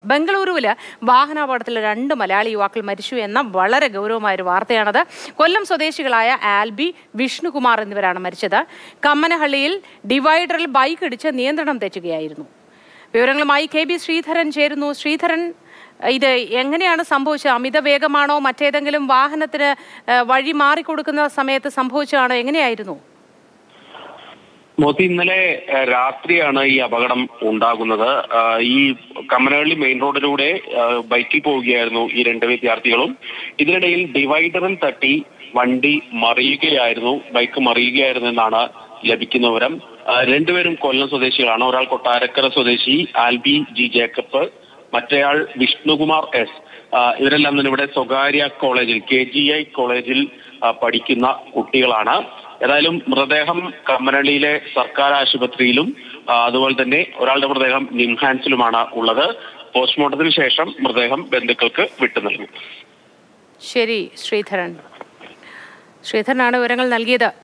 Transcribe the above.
ബംഗളൂരുവിൽ വാഹനാപകടത്തിൽ രണ്ട് മലയാളി യുവാക്കൾ മരിച്ചു എന്ന വളരെ ഗൗരവമായ ഒരു വാർത്തയാണത് കൊല്ലം സ്വദേശികളായ ആൽബി വിഷ്ണുകുമാർ എന്നിവരാണ് മരിച്ചത് കമ്മനഹള്ളിയിൽ ഡിവൈഡറിൽ ബൈക്ക് ഇടിച്ച് നിയന്ത്രണം തെറ്റുകയായിരുന്നു വിവരങ്ങളുമായി കെ ബി ശ്രീധരൻ ചേരുന്നു ശ്രീധരൻ ഇത് എങ്ങനെയാണ് സംഭവിച്ചത് അമിത വേഗമാണോ മറ്റേതെങ്കിലും വാഹനത്തിന് ഏഹ്, വഴി മാറിക്കൊടുക്കുന്ന സമയത്ത് സംഭവിച്ചതാണോ എങ്ങനെയായിരുന്നു മോത്തി ഇന്നലെ ഏഹ്, രാത്രിയാണ് ഈ അപകടം ഉണ്ടാകുന്നത് ആഹ് ഈ കമ്മനഹള്ളി മെയിൻ റോഡിലൂടെ ആഹ് ബൈക്കിൽ പോവുകയായിരുന്നു ഈ രണ്ട് വിദ്യാർത്ഥികളും ഇതിനിടയിൽ ഡിവൈഡറിൽ തട്ടി വണ്ടി മറിയുകയായിരുന്നു ബൈക്ക് മറിയുകയായിരുന്നു എന്നാണ് ലഭിക്കുന്ന വിവരം ആഹ് രണ്ടുപേരും കൊല്ലം സ്വദേശികളാണ് ഒരാൾ കൊട്ടാരക്കര സ്വദേശി ആൽബി ജി ജേക്കബ് മറ്റേയാൾ വിഷ്ണുകുമാർ എസ് ആഹ് ഇവരെല്ലാം തന്നെ ഇവിടെ സ്വകാര്യ കോളേജിൽ കെ ജി ഐ കോളേജിൽ ആഹ് പഠിക്കുന്ന കുട്ടികളാണ് ഏതായാലും മൃതദേഹം കമ്മനള്ളിയിലെ സർക്കാർ ആശുപത്രിയിലും ആ, അതുപോലെ തന്നെ ഒരാളുടെ മൃതദേഹം നിംഹാൻസിലുമാണ് ഉള്ളത് പോസ്റ്റ്മോർട്ടത്തിന് ശേഷം മൃതദേഹം ബന്ധുക്കൾക്ക് വിട്ടു നൽകും ശരി ശ്രീധരൻ ശ്രീധരനാണ് വിവരങ്ങൾ നൽകിയത്